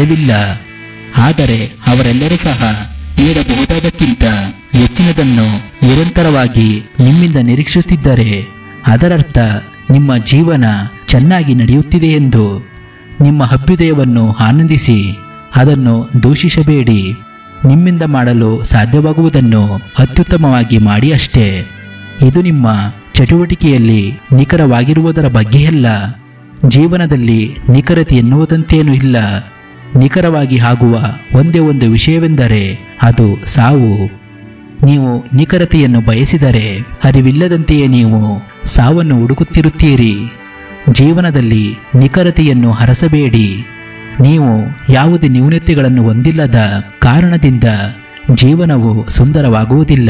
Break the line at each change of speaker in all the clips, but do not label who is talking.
ಸಾಧ್ಯವಿಲ್ಲ ಆದರೆ ಅವರೆಲ್ಲರೂ ಸಹ ನೀಡಬಹುದಾದಕ್ಕಿಂತ ಹೆಚ್ಚಿನದನ್ನು ನಿರಂತರವಾಗಿ ನಿಮ್ಮಿಂದ ನಿರೀಕ್ಷಿಸುತ್ತಿದ್ದರೆ ಅದರರ್ಥ ನಿಮ್ಮ ಜೀವನ ಚೆನ್ನಾಗಿ ನಡೆಯುತ್ತಿದೆ ಎಂದು ನಿಮ್ಮ ಅಭ್ಯುದಯವನ್ನು ಆನಂದಿಸಿ ಅದನ್ನು ದೂಷಿಸಬೇಡಿ ನಿಮ್ಮಿಂದ ಮಾಡಲು ಸಾಧ್ಯವಾಗುವುದನ್ನು ಅತ್ಯುತ್ತಮವಾಗಿ ಮಾಡಿ ಅಷ್ಟೇ ಇದು ನಿಮ್ಮ ಚಟುವಟಿಕೆಯಲ್ಲಿ ನಿಖರವಾಗಿರುವುದರ ಬಗ್ಗೆಯಲ್ಲ ಜೀವನದಲ್ಲಿ ನಿಖರತೆ ಎನ್ನುವುದಂತೇನೂ ಇಲ್ಲ ನಿಖರವಾಗಿ ಆಗುವ ಒಂದೇ ಒಂದು ವಿಷಯವೆಂದರೆ ಅದು ಸಾವು ನೀವು ನಿಖರತೆಯನ್ನು ಬಯಸಿದರೆ ಅರಿವಿಲ್ಲದಂತೆಯೇ ನೀವು ಸಾವನ್ನು ಹುಡುಕುತ್ತಿರುತ್ತೀರಿ ಜೀವನದಲ್ಲಿ ನಿಖರತೆಯನ್ನು ಹರಸಬೇಡಿ ನೀವು ಯಾವುದೇ ನ್ಯೂನತೆಗಳನ್ನು ಹೊಂದಿಲ್ಲದ ಕಾರಣದಿಂದ ಜೀವನವು ಸುಂದರವಾಗುವುದಿಲ್ಲ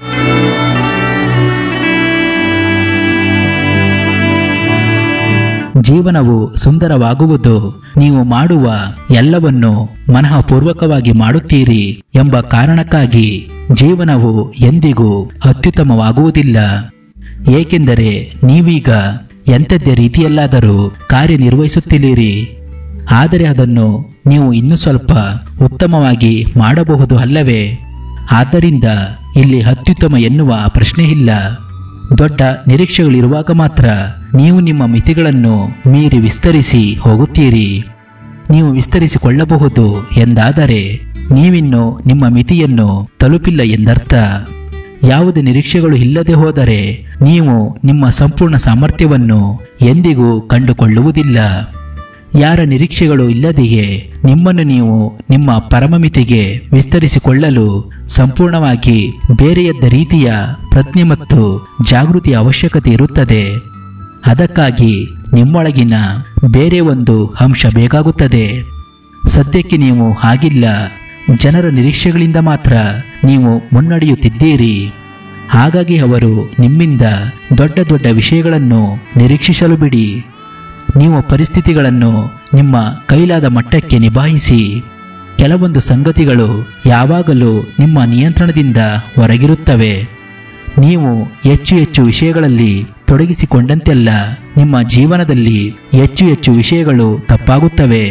ಜೀವನವು ಸುಂದರವಾಗುವುದು ನೀವು ಮಾಡುವ ಎಲ್ಲವನ್ನು ಮನಃಪೂರ್ವಕವಾಗಿ ಮಾಡುತ್ತೀರಿ ಎಂಬ ಕಾರಣಕ್ಕಾಗಿ ಜೀವನವು ಎಂದಿಗೂ ಅತ್ಯುತ್ತಮವಾಗುವುದಿಲ್ಲ ಏಕೆಂದರೆ ನೀವೀಗ ಎಂಥದ್ದೇ ರೀತಿಯಲ್ಲಾದರೂ ಕಾರ್ಯನಿರ್ವಹಿಸುತ್ತಿದ್ದೀರಿ ಆದರೆ ಅದನ್ನು ನೀವು ಇನ್ನೂ ಸ್ವಲ್ಪ ಉತ್ತಮವಾಗಿ ಮಾಡಬಹುದು ಅಲ್ಲವೇ ಆದ್ದರಿಂದ ಇಲ್ಲಿ ಅತ್ಯುತ್ತಮ ಎನ್ನುವ ಪ್ರಶ್ನೆ ಇಲ್ಲ ದೊಡ್ಡ ನಿರೀಕ್ಷೆಗಳಿರುವಾಗ ಮಾತ್ರ ನೀವು ನಿಮ್ಮ ಮಿತಿಗಳನ್ನು ಮೀರಿ ವಿಸ್ತರಿಸಿ ಹೋಗುತ್ತೀರಿ ನೀವು ವಿಸ್ತರಿಸಿಕೊಳ್ಳಬಹುದು ಎಂದಾದರೆ ನೀವಿನ್ನು ನಿಮ್ಮ ಮಿತಿಯನ್ನು ತಲುಪಿಲ್ಲ ಎಂದರ್ಥ ಯಾವುದೇ ನಿರೀಕ್ಷೆಗಳು ಇಲ್ಲದೆ ಹೋದರೆ ನೀವು ನಿಮ್ಮ ಸಂಪೂರ್ಣ ಸಾಮರ್ಥ್ಯವನ್ನು ಎಂದಿಗೂ ಕಂಡುಕೊಳ್ಳುವುದಿಲ್ಲ ಯಾರ ನಿರೀಕ್ಷೆಗಳು ಇಲ್ಲದೆಯೇ ನಿಮ್ಮನ್ನು ನೀವು ನಿಮ್ಮ ಪರಮಮಿತಿಗೆ ವಿಸ್ತರಿಸಿಕೊಳ್ಳಲು ಸಂಪೂರ್ಣವಾಗಿ ಬೇರೆಯದ್ದ ರೀತಿಯ ಪ್ರಜ್ಞೆ ಮತ್ತು ಜಾಗೃತಿಯ ಅವಶ್ಯಕತೆ ಇರುತ್ತದೆ ಅದಕ್ಕಾಗಿ ನಿಮ್ಮೊಳಗಿನ ಬೇರೆ ಒಂದು ಅಂಶ ಬೇಕಾಗುತ್ತದೆ ಸದ್ಯಕ್ಕೆ ನೀವು ಹಾಗಿಲ್ಲ ಜನರ ನಿರೀಕ್ಷೆಗಳಿಂದ ಮಾತ್ರ ನೀವು ಮುನ್ನಡೆಯುತ್ತಿದ್ದೀರಿ ಹಾಗಾಗಿ ಅವರು ನಿಮ್ಮಿಂದ ದೊಡ್ಡ ದೊಡ್ಡ ವಿಷಯಗಳನ್ನು ನಿರೀಕ್ಷಿಸಲು ಬಿಡಿ ನೀವು ಪರಿಸ್ಥಿತಿಗಳನ್ನು ನಿಮ್ಮ ಕೈಲಾದ ಮಟ್ಟಕ್ಕೆ ನಿಭಾಯಿಸಿ ಕೆಲವೊಂದು ಸಂಗತಿಗಳು ಯಾವಾಗಲೂ ನಿಮ್ಮ ನಿಯಂತ್ರಣದಿಂದ ಹೊರಗಿರುತ್ತವೆ ನೀವು ಹೆಚ್ಚು ಹೆಚ್ಚು ವಿಷಯಗಳಲ್ಲಿ ತೊಡಗಿಸಿಕೊಂಡಂತೆಲ್ಲ ನಿಮ್ಮ ಜೀವನದಲ್ಲಿ ಹೆಚ್ಚು ಹೆಚ್ಚು ವಿಷಯಗಳು ತಪ್ಪಾಗುತ್ತವೆ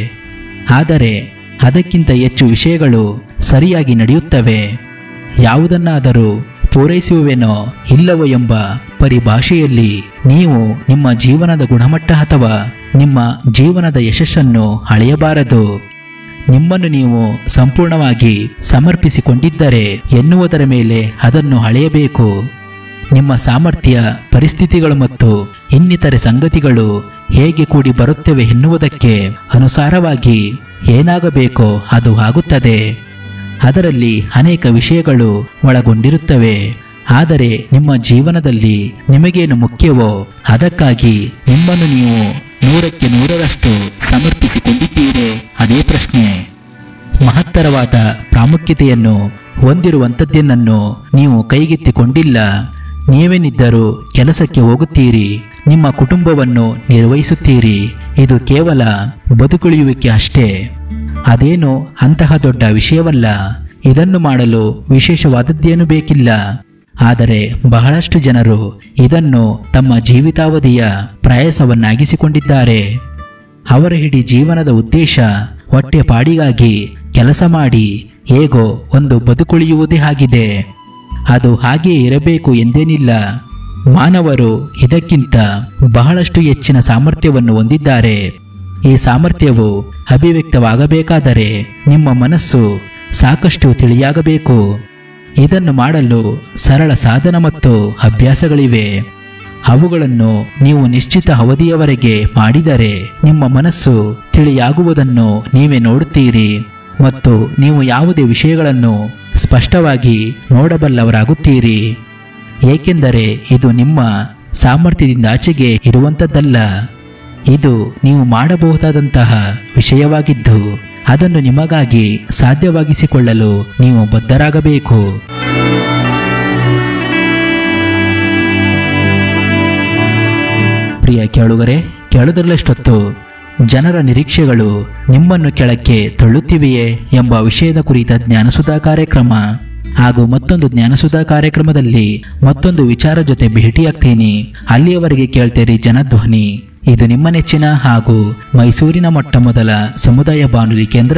ಆದರೆ ಅದಕ್ಕಿಂತ ಹೆಚ್ಚು ವಿಷಯಗಳು ಸರಿಯಾಗಿ ನಡೆಯುತ್ತವೆ ಯಾವುದನ್ನಾದರೂ ಪೂರೈಸುವೆನೋ ಇಲ್ಲವೋ ಎಂಬ ಪರಿಭಾಷೆಯಲ್ಲಿ ನೀವು ನಿಮ್ಮ ಜೀವನದ ಗುಣಮಟ್ಟ ಅಥವಾ ನಿಮ್ಮ ಜೀವನದ ಯಶಸ್ಸನ್ನು ಅಳೆಯಬಾರದು ನಿಮ್ಮನ್ನು ನೀವು ಸಂಪೂರ್ಣವಾಗಿ ಸಮರ್ಪಿಸಿಕೊಂಡಿದ್ದರೆ ಎನ್ನುವುದರ ಮೇಲೆ ಅದನ್ನು ಅಳೆಯಬೇಕು ನಿಮ್ಮ ಸಾಮರ್ಥ್ಯ ಪರಿಸ್ಥಿತಿಗಳು ಮತ್ತು ಇನ್ನಿತರೆ ಸಂಗತಿಗಳು ಹೇಗೆ ಕೂಡಿ ಬರುತ್ತವೆ ಎನ್ನುವುದಕ್ಕೆ ಅನುಸಾರವಾಗಿ ಏನಾಗಬೇಕೋ ಅದು ಆಗುತ್ತದೆ ಅದರಲ್ಲಿ ಅನೇಕ ವಿಷಯಗಳು ಒಳಗೊಂಡಿರುತ್ತವೆ ಆದರೆ ನಿಮ್ಮ ಜೀವನದಲ್ಲಿ ನಿಮಗೇನು ಮುಖ್ಯವೋ ಅದಕ್ಕಾಗಿ ನಿಮ್ಮನ್ನು ನೀವು ನೂರಕ್ಕೆ ನೂರರಷ್ಟು ಸಮರ್ಪಿಸಿಕೊಂಡಿದ್ದೀರೆ ಅದೇ ಪ್ರಶ್ನೆ ಮಹತ್ತರವಾದ ಪ್ರಾಮುಖ್ಯತೆಯನ್ನು ಹೊಂದಿರುವಂಥದ್ದೇನನ್ನು ನೀವು ಕೈಗೆತ್ತಿಕೊಂಡಿಲ್ಲ ನೀವೇನಿದ್ದರೂ ಕೆಲಸಕ್ಕೆ ಹೋಗುತ್ತೀರಿ ನಿಮ್ಮ ಕುಟುಂಬವನ್ನು ನಿರ್ವಹಿಸುತ್ತೀರಿ ಇದು ಕೇವಲ ಬದುಕುಳಿಯುವಿಕೆ ಅಷ್ಟೇ ಅದೇನು ಅಂತಹ ದೊಡ್ಡ ವಿಷಯವಲ್ಲ ಇದನ್ನು ಮಾಡಲು ವಿಶೇಷವಾದದ್ದೇನು ಬೇಕಿಲ್ಲ ಆದರೆ ಬಹಳಷ್ಟು ಜನರು ಇದನ್ನು ತಮ್ಮ ಜೀವಿತಾವಧಿಯ ಪ್ರಯಾಸವನ್ನಾಗಿಸಿಕೊಂಡಿದ್ದಾರೆ ಅವರ ಇಡೀ ಜೀವನದ ಉದ್ದೇಶ ಹೊಟ್ಟೆಪಾಡಿಗಾಗಿ ಕೆಲಸ ಮಾಡಿ ಹೇಗೋ ಒಂದು ಬದುಕುಳಿಯುವುದೇ ಆಗಿದೆ ಅದು ಹಾಗೆಯೇ ಇರಬೇಕು ಎಂದೇನಿಲ್ಲ ಮಾನವರು ಇದಕ್ಕಿಂತ ಬಹಳಷ್ಟು ಹೆಚ್ಚಿನ ಸಾಮರ್ಥ್ಯವನ್ನು ಹೊಂದಿದ್ದಾರೆ ಈ ಸಾಮರ್ಥ್ಯವು ಅಭಿವ್ಯಕ್ತವಾಗಬೇಕಾದರೆ ನಿಮ್ಮ ಮನಸ್ಸು ಸಾಕಷ್ಟು ತಿಳಿಯಾಗಬೇಕು ಇದನ್ನು ಮಾಡಲು ಸರಳ ಸಾಧನ ಮತ್ತು ಅಭ್ಯಾಸಗಳಿವೆ ಅವುಗಳನ್ನು ನೀವು ನಿಶ್ಚಿತ ಅವಧಿಯವರೆಗೆ ಮಾಡಿದರೆ ನಿಮ್ಮ ಮನಸ್ಸು ತಿಳಿಯಾಗುವುದನ್ನು ನೀವೇ ನೋಡುತ್ತೀರಿ ಮತ್ತು ನೀವು ಯಾವುದೇ ವಿಷಯಗಳನ್ನು ಸ್ಪಷ್ಟವಾಗಿ ನೋಡಬಲ್ಲವರಾಗುತ್ತೀರಿ ಏಕೆಂದರೆ ಇದು ನಿಮ್ಮ ಸಾಮರ್ಥ್ಯದಿಂದ ಆಚೆಗೆ ಇರುವಂಥದ್ದಲ್ಲ ಇದು ನೀವು ಮಾಡಬಹುದಾದಂತಹ ವಿಷಯವಾಗಿದ್ದು ಅದನ್ನು ನಿಮಗಾಗಿ ಸಾಧ್ಯವಾಗಿಸಿಕೊಳ್ಳಲು ನೀವು ಬದ್ಧರಾಗಬೇಕು ಪ್ರಿಯ ಕೇಳುಗರೆ ಕೇಳುವುದರಲ್ಲಷ್ಟೊತ್ತು ಜನರ ನಿರೀಕ್ಷೆಗಳು ನಿಮ್ಮನ್ನು ಕೆಳಕ್ಕೆ ತಳ್ಳುತ್ತಿವೆಯೇ ಎಂಬ ವಿಷಯದ ಕುರಿತ ಜ್ಞಾನಸುಧಾ ಕಾರ್ಯಕ್ರಮ ಹಾಗೂ ಮತ್ತೊಂದು ಜ್ಞಾನಸುಧಾ ಕಾರ್ಯಕ್ರಮದಲ್ಲಿ ಮತ್ತೊಂದು ವಿಚಾರ ಜೊತೆ ಭೇಟಿಯಾಗ್ತೀನಿ ಅಲ್ಲಿಯವರೆಗೆ ಕೇಳ್ತೀರಿ ಜನಧ್ವನಿ ಇದು ನಿಮ್ಮ ನೆಚ್ಚಿನ ಹಾಗೂ ಮೈಸೂರಿನ ಮೊಟ್ಟ ಮೊದಲ ಸಮುದಾಯ ಬಾನುಲಿ ಕೇಂದ್ರ